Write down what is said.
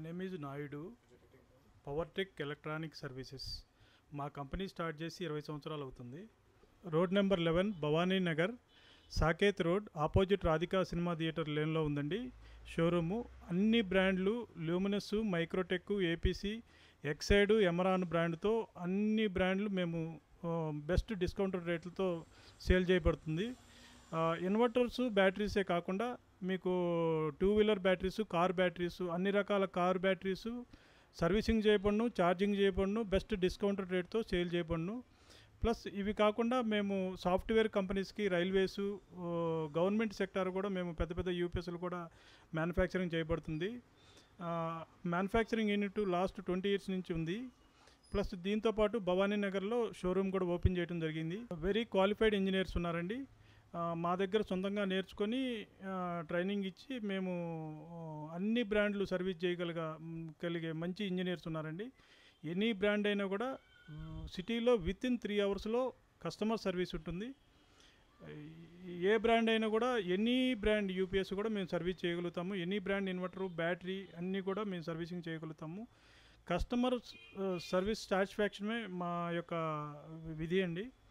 name is Naidu Powertech electronic services మా company start చేసి ఇరవై సంవత్సరాలు అవుతుంది road number eleven Bhavani Nagar Saket road opposite Radhika cinema theatre లేన్లో ఉందండి షోరూము అన్ని బ్రాండ్లు Luminous Microtek APC Exide Amaron బ్రాండ్తో అన్ని బ్రాండ్లు మేము బెస్ట్ డిస్కౌంట్ రేట్లతో సేల్ చేయబడుతుంది ఇన్వర్టర్స్ బ్యాటరీసే కాకుండా మీకు two wheeler batteries car batteries అన్ని రకాల కార్ బ్యాటరీస్ సర్వీసింగ్ చేయబడును ఛార్జింగ్ చేయబడును బెస్ట్ డిస్కౌంట్ రేట్తో సేల్ చేయబడును ప్లస్ ఇవి కాకుండా మేము సాఫ్ట్వేర్ కంపెనీస్కి రైల్వేస్ గవర్నమెంట్ సెక్టార్ కూడా మేము పెద్ద పెద్ద యూపీఎస్లు కూడా మ్యానుఫ్యాక్చరింగ్ చేయబడుతుంది manufacturing unit last twenty years నుంచి ఉంది ప్లస్ దీంతోపాటు భవానీ నగర్లో షోరూమ్ కూడా ఓపెన్ చేయడం జరిగింది వెరీ క్వాలిఫైడ్ ఇంజనీర్స్ ఉన్నారండి ఆ, మా దగ్గర సొంతంగా నేర్చుకొని ఆ, ట్రైనింగ్ ఇచ్చి మేము ఆ, అన్ని బ్రాండ్లు సర్వీస్ చేయగలిగా మ్, కలిగే మంచి ఇంజనీర్స్ ఉన్నారండి ఎనీ బ్రాండ్ అయినా కూడా మ్, సిటీలో విత్ ఇన్ త్రీ అవర్స్లో కస్టమర్ సర్వీస్ ఉంటుంది ఏ బ్రాండ్ అయినా కూడా ఎనీ బ్రాండ్ యూపీఎస్ కూడా మేము సర్వీస్ చేయగలుగుతాము ఎనీ బ్రాండ్ ఇన్వర్టరు బ్యాటరీ అన్నీ కూడా మేము సర్వీసింగ్ చేయగలుగుతాము కస్టమర్ సర్వీస్ సాటిస్ఫాక్షనే మా యొక్క విధి అండి